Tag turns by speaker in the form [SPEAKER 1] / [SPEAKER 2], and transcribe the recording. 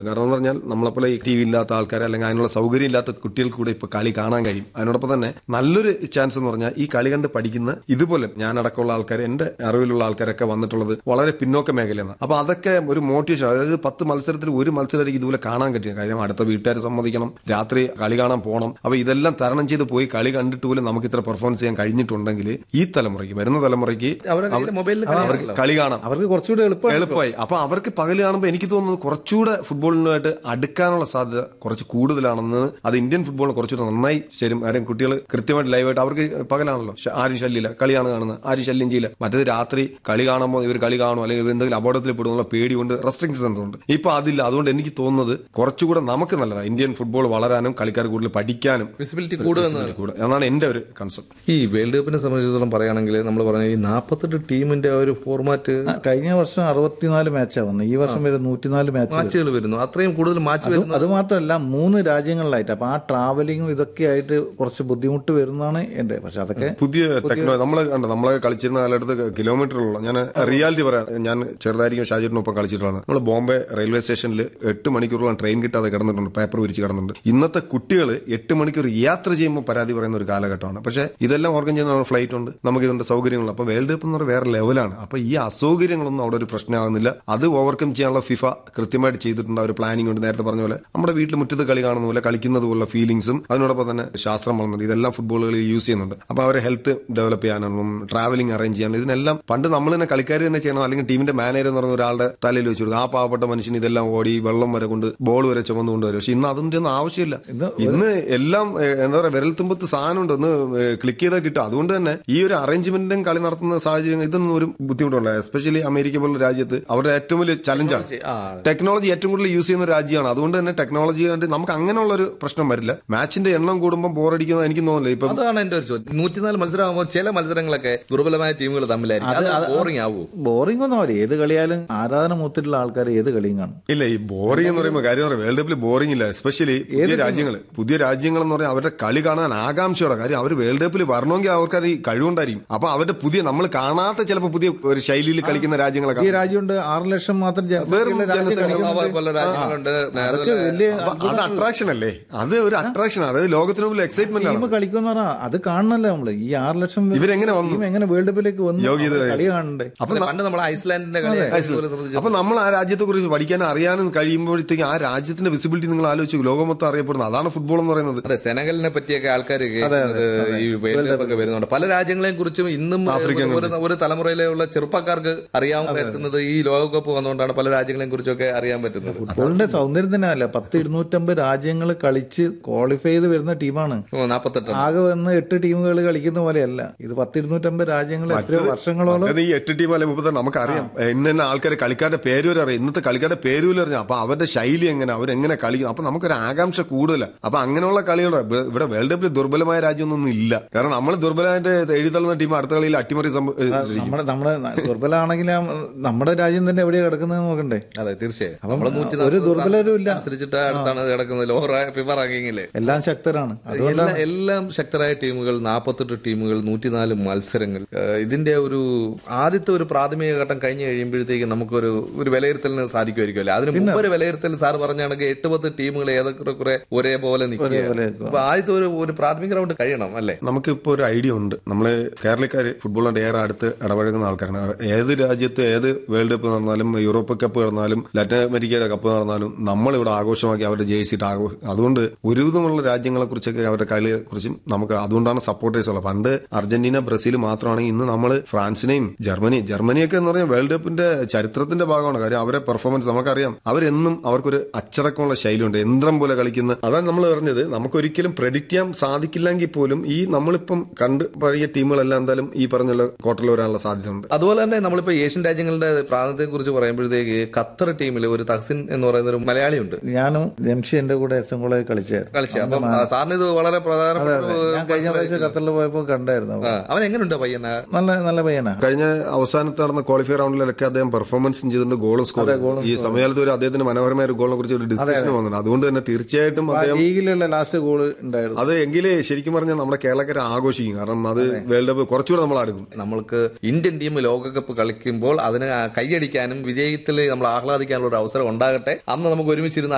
[SPEAKER 1] കാരണം എന്ന് പറഞ്ഞാൽ നമ്മളെപ്പോലെ ഈ ടി വി ഇല്ലാത്ത ആൾക്കാർ അല്ലെങ്കിൽ അതിനുള്ള സൗകര്യം ഇല്ലാത്ത കുട്ടികൾക്ക് കൂടെ ഇപ്പൊ കളി കാണാൻ കഴിയും അതിനോടൊപ്പം തന്നെ നല്ലൊരു ചാൻസ് എന്ന് പറഞ്ഞാൽ ഈ കളി കണ്ട് പഠിക്കുന്ന ഇതുപോലെ ഞാനടക്കമുള്ള ആൾക്കാർ എന്റെ അറിവിലുള്ള ആൾക്കാരൊക്കെ വന്നിട്ടുള്ളത് വളരെ പിന്നോക്ക മേഖലയാണ് അപ്പൊ അതൊക്കെ ഒരു മോട്ടിവേഷൻ അതായത് പത്ത് മത്സരത്തിൽ ഒരു മത്സരം ഇതുപോലെ കാണാൻ പറ്റും കാര്യം അടുത്ത വീട്ടുകാർ സമ്മതിക്കണം രാത്രി കളി കാണാൻ പോകണം അപ്പൊ ഇതെല്ലാം തരണം ചെയ്ത് പോയി കളി കണ്ടിട്ട് പോലും നമുക്ക് ഇത്ര പെർഫോമൻസ് ചെയ്യാൻ കഴിഞ്ഞിട്ടുണ്ടെങ്കിൽ ഈ തലമുറയ്ക്ക് വരുന്ന തലമുറയ്ക്ക്
[SPEAKER 2] അവരുടെ കയ്യില് മൊബൈലിൽ
[SPEAKER 1] അവർക്ക് കളി കാണാം
[SPEAKER 3] അവർക്ക് കുറച്ചുകൂടി എളുപ്പമാണ്
[SPEAKER 1] എളുപ്പമായി അപ്പൊ അവർക്ക് പകല് കാണുമ്പോൾ എനിക്ക് തോന്നുന്നത് കുറച്ചുകൂടെ ഫുട്ബോളിനുമായിട്ട് അടുക്കാനുള്ള സാധ്യത കുറച്ച് കൂടുതലാണെന്ന് അത് ഇന്ത്യൻ ഫുട്ബോളിന് കുറച്ചുകൂടെ നന്നായി ചേരും കാര്യം കുട്ടികൾ കൃത്യമായിട്ട് ലൈവായിട്ട് അവർക്ക് പകലാണല്ലോ ശ- ആരും ശല്യമില്ല കളിയാണ് കാണുന്നത് ആരും ശല്യം ചെയ്യില്ല മറ്റേത് രാത്രി കളി കാണുമ്പോൾ ഇവർ കളി കാണും അല്ലെങ്കിൽ ഇവർ എന്തെങ്കിലും അപകടത്തിൽ പെടുന്നുള്ള പേടി കൊണ്ട് റെസ്ട്രിക്ഷൻസ് ഉണ്ട് ഇപ്പൊ അതില്ല അതുകൊണ്ട് എനിക്ക് തോന്നുന്നത് കുറച്ചുകൂടെ നമുക്ക് നല്ലതാണ് ഇന്ത്യൻ ഫുട്ബോൾ വളരാനും കളിക്കാർ കൂടുതൽ പഠിക്കാനും
[SPEAKER 2] വിസിബിലിറ്റി കൂടുതൽ
[SPEAKER 1] കൂടെ എന്നാണ് എന്റെ ഒരു കൺസെപ്റ്റ്
[SPEAKER 2] ഈ വേൾഡ് കപ്പിനെ സംബന്ധിച്ചിടത്തോളം പറയുകയാണെങ്കിൽ നമ്മൾ പറഞ്ഞ ഈ നാൽപ്പത്തെട്ട് ടീമിന്റെ ആ ഒരു ഫോർമാറ്റ്
[SPEAKER 3] ആ, കഴിഞ്ഞ വർഷം അറുപത്തിനാല് മാച്ചാണ് വന്നത് ഈ വർഷം വരെ നൂറ്റിനാല് മാച്ച്
[SPEAKER 2] മാച്ചുകൾ വരുന്നു അത്രയും കൂടുതൽ മാച്ച് വരുന്നു
[SPEAKER 3] അത് മാത്രമല്ല മൂന്ന് രാജ്യങ്ങളിലായിട്ട് അപ്പൊ ആ ട്രാവലിങ്ങും ഇതൊക്കെ ആയിട്ട് കുറച്ച് ബുദ്ധിമുട്ട് വരുന്നതാണ് എന്റെ പക്ഷെ അതൊക്കെ
[SPEAKER 1] പുതിയ ടെക്നോളജി നമ്മളെ കണ്ടോ നമ്മളെ കളിച്ചിരുന്ന കാലഘട്ടത്ത് കിലോമീറ്ററുള്ള ഞാൻ റിയാലിറ്റി പറയാം ഞാൻ ചെറുതായിരിക്കും ഷാജിറിനൊപ്പം കളിച്ചിട്ടുള്ളതാണ് നമ്മൾ ബോംബെ റെയിൽവേ സ്റ്റേഷനിൽ എട്ട് മണിക്കൂറോളം ട്രെയിൻ കിട്ടാതെ കിടന്നിട്ടുണ്ട് പേപ്പർ വിരിച്ച് കിടന്നിട്ടുണ്ട് ഇന്നത്തെ കുട്ടികൾ എട്ട് മണിക്കൂർ യാത്ര ചെയ്യുമ്പോൾ പരാതി പറയുന്ന ഒരു കാലഘട്ടമാണ് പക്ഷേ ഇതെല്ലാം ഓർഗൻ ചെയ്യുന്ന നമ്മുടെ ഫ്ലൈറ്റ് ഉണ്ട് നമുക്ക് ഇതിന്റെ സൗകര്യങ്ങളുണ്ട് അപ്പൊ വേൾഡ് കപ്പ് എന്ന് പറഞ്ഞാൽ വേറെ ലെവലാണ് അപ്പൊ ഈ അസൗകര്യങ്ങളൊന്നും അവിടെ ഒരു പ്രശ്നമാകുന്നില്ല അത് ഓവർകം ചെയ്യാനുള്ള ഫിഫ കൃത്യമായിട്ട് ചെയ്തിട്ടുണ്ട് ആ ഒരു പ്ലാനിംഗ് ഉണ്ട് നേരത്തെ പറഞ്ഞ പോലെ നമ്മുടെ വീട്ടിൽ മുറ്റത്ത് കളി കാണുന്ന പോലെ കളിക്കുന്നത് പോലുള്ള ഫീലിംഗ്സും അതിനോടൊപ്പം തന്നെ ശാസ്ത്രം വളർന്നുണ്ട് ഇതെല്ലാം ഫുട്ബോളുകളിൽ യൂസ് ചെയ്യുന്നുണ്ട് അപ്പൊ അവരെ ഹെൽത്ത് ഡെവലപ്പ് ചെയ്യാനും ട്രാവലിംഗ് അറേഞ്ച് ചെയ്യാനും ഇതിനെല്ലാം പണ്ട് നമ്മൾ തന്നെ കളിക്കാർ തന്നെ ചെയ്യണം അല്ലെങ്കിൽ ടീമിന്റെ മാനേജർ എന്ന് പറഞ്ഞ ഒരാളുടെ തലയിൽ വെച്ചു കൊടുക്കും ആ പാവപ്പെട്ട മനുഷ്യന് ഇതെല്ലാം ഓടി വെള്ളം വരെ കൊണ്ട് ബോൾ വരെ ചുമന്നു കൊണ്ടുവരും പക്ഷെ ഇന്ന് അതിന്റെ ഒന്നും ആവശ്യമില്ല ഇന്ന് എല്ലാം ഏഹ്, എന്താ പറയാ വിരൽത്തുമ്പത്ത് സാധനമുണ്ട് ഒന്ന് ക്ലിക്ക് ചെയ്താൽ കിട്ടും അതുകൊണ്ട് തന്നെ ഈ ഒരു അറേഞ്ച്മെന്റും കളി നടത്തുന്ന സാഹചര്യം ഇതൊന്നും ഒരു ബുദ്ധിമുട്ടുള്ള എസ്പെഷ്യലി അമേരിക്ക പോലുള്ള രാജ്യത്ത് അവരുടെ ഏറ്റവും വലിയ ചലഞ്ചാണ്
[SPEAKER 2] ആ
[SPEAKER 1] ടെക്നോളജി ഏറ്റവും കൂടുതൽ യൂസ് ചെയ്യുന്ന ഒരു രാജ്യമാണ് അതുകൊണ്ട് തന്നെ ടെക്നോളജി കൊണ്ട് നമുക്ക് അങ്ങനെയുള്ള ഒരു പ്രശ്നം വരില്ല മാച്ചിന്റെ എണ്ണം കൂടുമ്പോൾ ബോറടിക്കുന്നത് എനിക്ക് തോന്നുന്നില്ല ഇപ്പം
[SPEAKER 2] അതാണ് എന്റെ ഒരു ചോദ്യം നൂറ്റിനാല് മത്സരമാകുമ്പോൾ ചില മത്സരങ്ങളൊക്കെ ദുർബലമായ ടീമുകൾ തമ്മിലായിരിക്കും അത് ബോറിംഗ് ആവൂ
[SPEAKER 3] ബോറിംഗ് ഒന്നും ആവില്ല ഏത് കളിയാലും ആരാധന മൂത്തിട്ടുള്ള ആൾക്കാർ ഏത് കളിയും കാണും
[SPEAKER 1] ഇല്ല ഈ ബോറിംഗ് എന്ന് പറയുമ്പോൾ കാര്യം പറയാം വേൾഡ് കപ്പിൽ ബോറിംഗ് ഇല്ല എസ്പെഷ്യലി പുതിയ രാജ്യങ്ങൾ പുതിയ രാജ്യങ്ങൾ എന്ന് പറഞ്ഞാൽ അവരുടെ കളി കാണാൻ ആകാംക്ഷയോടെ കാര്യം അവർ വേൾഡ് കപ്പിൽ വരണമെങ്കിൽ അവർക്ക് ഈ കഴിവുണ്ടായിരിക്കും അപ്പൊ അവരുടെ പുതിയ നമ്മൾ കാണാത്ത ചിലപ്പോൾ പുതിയ ഒരു ശൈലിയിൽ കളിക്കുന്ന രാജ്യങ്ങളൊക്കെ
[SPEAKER 3] ഈ രാജ്യമുണ്ട് ആറ് ലക്ഷം മാത്രം
[SPEAKER 1] വെറും
[SPEAKER 3] ജനസംഖ്യയുള്ള രാജ്യം
[SPEAKER 1] ജനസംഖ്യ.
[SPEAKER 3] കളിക്കുന്നുണ്ട്.
[SPEAKER 2] പല രാജ്യങ്ങളുണ്ട്
[SPEAKER 3] അതൊക്കെ വലിയ
[SPEAKER 1] അപ്പൊ അത് അട്രാക്ഷൻ അല്ലേ അത് ഒരു അട്രാക്ഷൻ അതായത് ലോകത്തിന് മുമ്പിൽ എക്സൈറ്റ്മെന്റ് ആണ്
[SPEAKER 3] ടീം കളിക്കുന്ന പറഞ്ഞാൽ അത് കാണണല്ലോ നമ്മള് ഈ ആറ് ലക്ഷം
[SPEAKER 1] ഇവരെങ്ങനെ വന്നു?
[SPEAKER 3] ടീം എങ്ങനെ വേൾഡ് കപ്പിലേക്ക് വന്നു
[SPEAKER 1] യോഗ്യത
[SPEAKER 3] അത് കളി കാണണ്ടേ
[SPEAKER 1] അപ്പൊ
[SPEAKER 2] അതെ, പണ്ട് നമ്മൾ ഐസ്ലാൻഡിന്റെ കളി ഇതുപോലെ ശ്രദ്ധിച്ചു.
[SPEAKER 1] അപ്പൊ നമ്മൾ ആ രാജ്യത്തെ കുറിച്ച് പഠിക്കാനും അറിയാനും കഴിയുമ്പോഴത്തേക്ക് ആ രാജ്യത്തിന്റെ വിസിബിലിറ്റി നിങ്ങൾ ആലോചിച്ചു ലോകം മൊത്തം അറിയപ്പെടുന്നത് അതാണ് ഫുട്ബോൾ എന്ന് പറയുന്നത്
[SPEAKER 2] അതെ സെനഗലിനെ പറ്റിയൊക്കെ ആൾക്കാർ കേൾക്കുന്നത് ഈ വേൾഡ് കപ്പ് ഒക്കെ വരുന്നുണ്ട് പല രാജ്യങ്ങളെയും കുറിച്ചും ഇന്നും ഒരു- ഒരു ഒരു തലമുറയിലുള്ള ചെറുപ്പക്കാർക്ക് അറിയാൻ പറ്റുന്നത് ഈ ലോകകപ്പ് വന്നുകൊണ്ടാണ് പല രാജ്യങ്ങളെയും കുറിച്ചൊക്കെ അറിയാൻ പറ്റുന്നത്
[SPEAKER 3] ഫുട്ബോളിന്റെ സൗന്ദര്യം തന്നെ അല്ല പത്ത് ഇരുന്നൂറ്റമ്പത് രാജ്യങ്ങൾ കളിച്ച് ക്വാളിഫൈ ചെയ്ത് വരുന്ന ടീമാണ്
[SPEAKER 2] ഓ, നാപ്പത്തെട്ട്
[SPEAKER 3] ആകെ വന്ന് എട്ട് ടീമുകൾ കളിക്കുന്ന പോലെയല്ല ഇത് പത്ത് ഇരുന്നൂറ്റമ്പത് രാജ്യങ്ങൾ എത്രയോ വർഷങ്ങളോളം
[SPEAKER 1] അത് ഈ എട്ട് ടീം അല്ലെങ്കിൽ മുപ്പത്തി നമുക്കറിയാം ഇന്ന ഇന്ന ആൾക്കാരെ കളിക്കാരുടെ പേര് വരെ അറിയാം ഇന്നത്തെ കളിക്കാരുടെ പേര് പോലും അറിയാം അപ്പൊ അവരുടെ ശൈലി എങ്ങനെ അവരെങ്ങനെ കളിക്കും അപ്പൊ നമുക്കൊരു ആകാംക്ഷ കൂടുതലാണ് അപ്പൊ അങ്ങനെയുള്ള കളികൾ ഇവിടെ വേൾഡ് കപ്പിൽ ദുർബലമായ രാജ്യമൊന്നും ഇല്ല കാരണം നമ്മൾ ദുർബലമായിട്ട് എഴുതള്ളുന്ന ടീം അടുത്ത കളിയിൽ അട്ടിമറി സംഭ- ഏ,
[SPEAKER 3] നമ്മുടെ നമ്മുടെ ദുർബലമാണെങ്കിൽ നമ്മുടെ രാജ്യം തന്നെ എവിടെയാ കിടക്കുന്നത് നോക്കണ്ടേ
[SPEAKER 2] അതെ തീർച്ചയായും നമ്മള് നൂറ്റി
[SPEAKER 3] ഒരു ദുർബലരും ഇല്ല
[SPEAKER 2] അനുസരിച്ചിട്ട് അടുത്താണ് കിടക്കുന്നത് ലോവർ ഫിഫ റാങ്കിങ്ങില്
[SPEAKER 3] എല്ലാം ശക്തരാണ് അത്
[SPEAKER 2] എല്ലാ എല്ലാം ശക്തരായ ടീമുകൾ നാൽപ്പത്തെട്ട് ടീമുകൾ നൂറ്റിനാല് മത്സരങ്ങൾ ഏഹ് ഇതിന്റെ ഒരു ആദ്യത്തെ ഒരു പ്രാഥമിക ഘട്ടം കഴിഞ്ഞ് കഴിയുമ്പോഴത്തേക്ക് നമുക്കൊരു ഒരു വിലയിരുത്തലിന് സാധിക്കുമായിരിക്കുമല്ലേ അതിന് മുമ്പ് ഒരു വിലയിരുത്തൽ സാർ പറഞ്ഞാണെങ്കിൽ എട്ട് പത്ത് ടീമുകൾ ഏതൊക്കെ കുറെ ഒരേപോലെ നിൽക്കുക
[SPEAKER 3] ഒരേപോലെ
[SPEAKER 2] അപ്പൊ ആദ്യത്തെ ഒരു ഒരു പ്രാഥമിക റൗണ്ട് കഴിയണം അല്ലേ
[SPEAKER 1] നമുക്കിപ്പോ ഒരു ഐഡിയ ഉണ്ട് നമ്മള് കേരളക്കാര് ഫുട്ബോളിന്റെ ഏറെ അടുത്ത് ഇടപഴകുന്ന ആൾക്കാരാണ് ഏത് രാജ്യത്ത് ഏത് വേൾഡ് കപ്പ് നടന്നാലും യൂറോപ്പ് കപ്പ് നടന്നാലും ലാറ്റിൻ അമേരിക്കയുടെ കപ്പ് നടന്നാലും നമ്മൾ ഇവിടെ ആഘോഷമാക്കി അവരുടെ ജേഴ്സിട്ട് ആഘോഷം അതുകൊണ്ട് ഒരുവിധമുള്ള രാജ്യങ്ങളെ കുറിച്ചൊക്കെ അവരുടെ കളിയെ കുറിച്ചും നമുക്ക് അതുകൊണ്ടാണ് സപ്പോർട്ടേഴ്സ് ഉള്ളത് പണ്ട് അർജന്റീന ബ്രസീൽ മാത്രമാണെങ്കിൽ ഇന്ന് നമ്മൾ ഫ്രാൻസിനെയും ജർമ്മനി ജർമ്മനിയൊക്കെ എന്ന് പറഞ്ഞാൽ വേൾഡ് കപ്പിന്റെ ചരിത്രത്തിന്റെ ഭാഗമാണ് കാര്യം അവരെ പെർഫോമൻസ് നമുക്കറിയാം അവരെന്നും അവർക്കൊരു അച്ചടക്കമുള്ള ശൈലിയുണ്ട് യന്ത്രം പോലെ കളിക്കുന്ന അതാണ് നമ്മൾ പറഞ്ഞത് നമുക്കൊരിക്കലും പ്രെഡിക്റ്റ് ചെയ്യാൻ സാധിക്കില്ലെങ്കിൽ പോലും ഈ നമ്മളിപ്പം കണ്ട് പഴയ ടീമുകളെല്ലാം എന്തായാലും ഈ പറഞ്ഞ ക്വാർട്ടറിൽ വരാനുള്ള സാധ്യതയുണ്ട്
[SPEAKER 2] അതുപോലെ തന്നെ നമ്മളിപ്പോ ഏഷ്യൻ രാജ്യങ്ങളുടെ പ്രാതിനിധ്യത്തെ കുറിച്ച് പറയുമ്പോഴത്തേക്ക് ഖത്തർ ടീമിൽ ഒരു തഹസിൻ എന്ന് പറയുന്ന ഒരു മലയാളി ഉണ്ട്
[SPEAKER 3] ഞാനും ജംഷി എന്റെ കൂടെ എസ് എം കോളേജ് കളിച്ചായിരുന്നു
[SPEAKER 2] കളിച്ച അപ്പം ആ, സാറിന് ഇത് വളരെ പ്രധാനപ്പെട്ട ഒരു
[SPEAKER 3] ഞാൻ കഴിഞ്ഞ പ്രാവശ്യം ഖത്തറിൽ പോയപ്പോ കണ്ടായിരുന്നു അവനെ.
[SPEAKER 2] ആ, അവൻ എങ്ങനെയുണ്ട് പയ്യന
[SPEAKER 3] നല്ല നല്ല പയ്യനാ
[SPEAKER 1] കഴിഞ്ഞ അവസാനത്ത് നടന്ന ക്വാളിഫയർ റൗണ്ടിലൊക്കെ അദ്ദേഹം പെർഫോമൻസും ചെയ്തിട്ടുണ്ട് ഗോളും സ്കോർ ഈ സമയത്ത് ഒരു അദ്ദേഹത്തിന് മനോഹരമായ ഒരു ഗോളിനെ കുറിച്ച് ഒരു ഡിസ്കഷൻ വന്നിട്ടുണ്ട് അതുകൊണ്ട് തന്നെ തീർച്ചയായിട്ടും അദ്ദേഹം
[SPEAKER 3] ലീഗിലുള്ള ലാസ്റ്റ് ഗോള് ഉണ്ടായിരുന്നു
[SPEAKER 1] അത് എങ്കിലേ ശരിക്കും പറഞ്ഞാൽ നമ്മുടെ കേരളക്കാരെ ആഘോഷിക്കും കാരണം അത് വേൾഡ് കപ്പ് കുറച്ചുകൂടെ നമ്മൾ അടുക്കും
[SPEAKER 2] നമ്മൾക്ക് ഇന്ത്യൻ ടീം ലോകകപ്പ് കളിക്കുമ്പോൾ അതിന് കൈയടിക്കാനും വിജയത്തിൽ നമ്മൾ ആഹ്ലാദിക്കാനുള്ള ഒരു അവസരം ഉണ്ടാകട്ടെ അന്ന് നമുക്ക് ഒരുമിച്ചിരുന്ന്